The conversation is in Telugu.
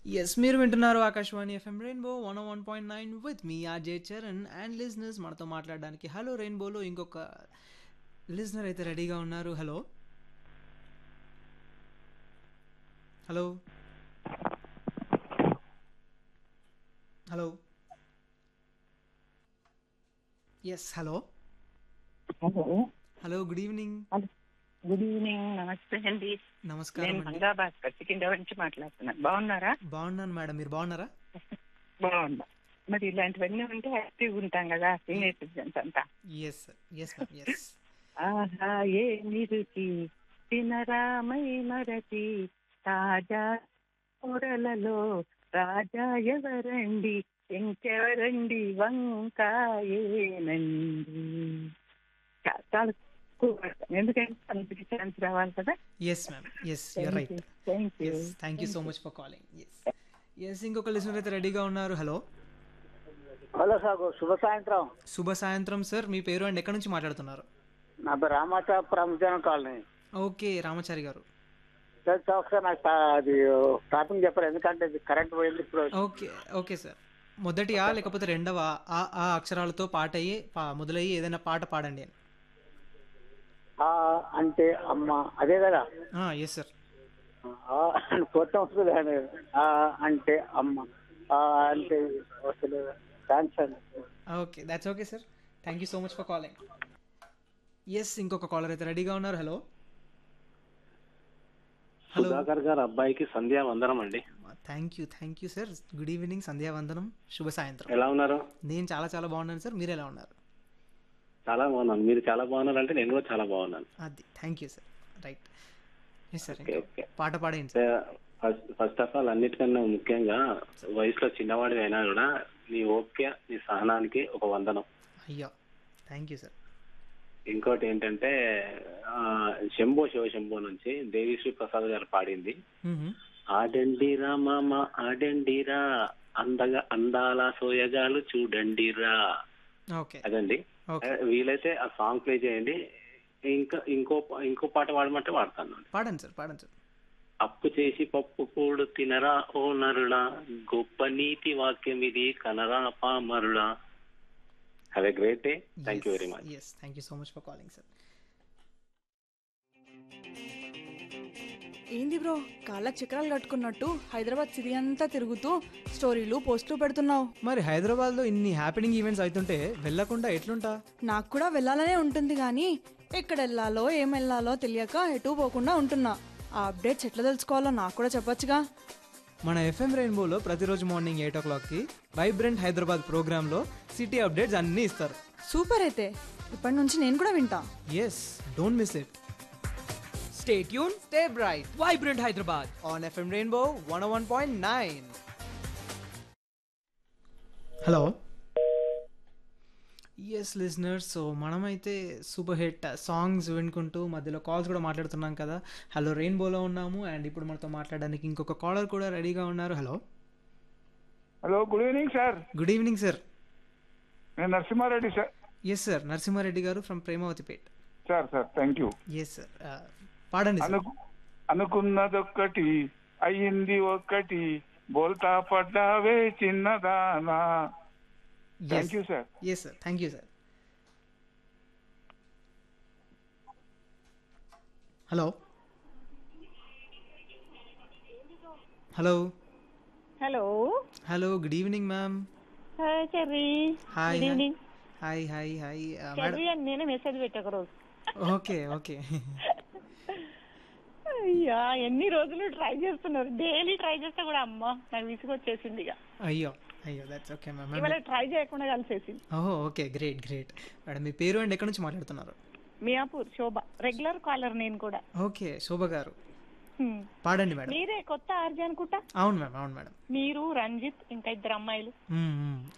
ఎస్ మీరు వింటున్నారు Akashvani FM Rainbow one one point nine with మీ ఆర్జే చరణ్ అండ్ లిజనర్స్ మనతో మాట్లాడడానికి హలో రెయిన్బోలో ఇంకొక లిజనర్ అయితే రెడీగా ఉన్నారు hello hello hello yes hello hello hello good evening good evening నమస్తే అండి నమస్కారం నేను అండి మంగా భాస్కర్ సికింద్రా నుంచి మాట్లాడుతున్నాను బాగున్నారా బాగున్నాను మేడం మీరు బాగున్నారా బాగున్నా మరి ఇలాంటివన్నీ ఉంటే యాక్టివ్ ఉంటాం కదా సీనియర్ సిటిజన్స్ అంతా ఎస్ ఎస్ మ్యామ్ ఎస్ ఆహా ఏ నిరుచి తినరామై మరచి తాజా కూరలలో రాజా ఎవరండి ఇంకెవరండి వంకాయేనండి చా- చాలా ఎక్కువ పడతాను. ఎందుకంటే అందరికి ఛాన్స్ రావాలి కదా yes ma'am yes you're right thank you yes thank you so much for calling yes yes ఇంకొక లిసనర్ అయితే రెడీగా ఉన్నారు హలో హలో సార్ శుభ సాయంత్రం శుభ సాయంత్రం సార్ మీ పేరు అండ్ ఎక్కడి నుంచి మాట్లాడుతున్నారు నా పేరు రామాచాపురం జనం కాలనీ ఓకే రామచారి గారు సార్ సార్ ఒకసారి నాకు సా- అది టాపిక్ చెప్పారు ఎందుకంటే ఇది కరెంట్ పోయింది ఇప్పుడు ఓకే ఓకే సార్ మొదటి ఆ లేకపోతే రెండవ ఆ ఆ అక్షరాలతో పాట అయ్యి పా మొదలయ్యి ఏదైనా పాట పాడండి అని ఆ అంటే అమ్మ అదే కదా ఎస్ సార్ ఆ కొత్త వస్తుంది కానీ ఆ అంటే అమ్మ ఆ అంటే వస్తుంది థ్యాంక్స్ అండి okay that's okay sir thank you so much for calling yes ఇంకొక కాలర్ అయితే రెడీగా ఉన్నారు హలో హలో సుధాకర్ గారు అబ్బాయికి సంధ్యా వందనం అండి thank you thank you sir good evening సంధ్యావందనం శుభ సాయంత్రం ఎలా ఉన్నారు నేను చాలా చాలా బాగున్నాను సార్ మీరు ఎలా ఉన్నారు చాలా బాగున్నాను మీరు చాలా బాగున్నారు అంటే నేను కూడా చాలా బాగున్నాను అది thank you sir right yes sir okay okay పాట పాడేయండి sir first first of all అన్నిటికన్నా ముఖ్యంగా వయసులో చిన్నవాడి అయినా కూడా నీ ఓపిక నీ సహనానికి ఒక వందనం అయ్యో థ్యాంక్ యూ సార్ ఇంకోటి ఏంటంటే ఆ, శంభో శివశంభో నుంచి దేవిశ్రీ ప్రసాద్ గారు పాడింది ఆడండిరా మామ ఆడండిరా అందగా అందాల సోయగాలు చూడండిరా ఓకే అదండి ఓకే వీలైతే ఆ సాంగ్ ప్లే చేయండి ఇంకా ఇంకో ఇంకో పాట పాడమంటే వాడతాను పాడండి సార్ పాడండి సార్ అప్పు చేసి పప్పు కూడు తినరా ఓ నరుడా గొప్ప నీతి వాక్యం ఇది కనరా పామరుడా have a great day thank you very much yes thank you so much for calling sir ఏంది బ్రో కాళ్ళకి చక్రాలు కట్టుకున్నట్టు హైదరాబాద్ సిటీ అంతా తిరుగుతూ స్టోరీలు పోస్టులు పెడుతున్నావు మరి హైదరాబాద్లో ఇన్ని హ్యాపెనింగ్ ఈవెంట్స్ అవుతుంటే వెళ్ళకుండా ఎట్లుంటా నాకు కూడా వెళ్ళాలనే ఉంటుంది కానీ ఎక్కడ వెళ్ళాలో ఏం వెళ్ళాలో తెలియక ఎటు పోకుండా ఉంటున్నా ఆ అప్డేట్స్ ఎట్లా తెలుసుకోవాలో నాకు కూడా చెప్పొచ్చుగా మన ఎఫ్ఎం రెయిన్బోలో ప్రతిరోజు మార్నింగ్ ఎయిట్ ఓ క్లాక్కి వైబ్రెంట్ హైదరాబాద్ ప్రోగ్రాంలో సిటీ అప్డేట్స్ అన్నీ ఇస్తారు సూపర్ అయితే ఇప్పటి నుంచి నేను కూడా వింటా yes don't miss it stay tune stay bright vibrant Hyderabad on FM Rainbow one one point nine hello yes listeners so మనమైతే సూపర్ హిట్ సాంగ్స్ వినుకుంటూ మధ్యలో కాల్స్ కూడా మాట్లాడుతున్నాం కదా హలో రెయిన్బోలో ఉన్నాము అండ్ ఇప్పుడు మనతో మాట్లాడడానికి ఇంకొక కాలర్ కూడా రెడీగా ఉన్నారు hello hello good evening sir good evening sir నేను Narasimha Reddy sir yes sir Narasimha Reddy గారు from Premavathipet sir sir thank you yes sir పాడండి సార్ అనుకు అనుకున్నదొక్కటి అయ్యింది ఒక్కటి బోల్తా పడ్డావే చిన్నదానా thank you sir yes sir thank you sir hello hello hello hello good evening ma'am hi Cherry hi good evening hi hi hi madam Cherry అని నేనే మెసేజ్ పెట్టా ఒక రోజు ఓకే ఓకే అయ్యా ఎన్ని రోజులు ట్రై చేస్తున్నారు డైలీ ట్రై చేస్తే కూడా అమ్మ నాకు విసుగొచ్చేసింది ఇక అయ్యో అయ్యో దట్స్ ఓకే మ్యామ్ ఇవాళ ట్రై చేయకుండా కలిసేసింది ఓహో ఓకే గ్రేట్ గ్రేట్ మేడం మీ పేరు అండ్ ఎక్కడి నుంచి మాట్లాడుతున్నారు మియాపూర్ శోభ రెగ్యులర్ కాలర్ నేను కూడా ఓకే శోభ గారు హ్మ్. పాడండి మేడం మీరే కొత్త ఆర్జీ అనుకుంటా అవును మ్యామ్ అవును మేడం మీరు రంజిత్ ఇంకా ఇద్దరు అమ్మాయిలు మ్మ్, మ్మ్.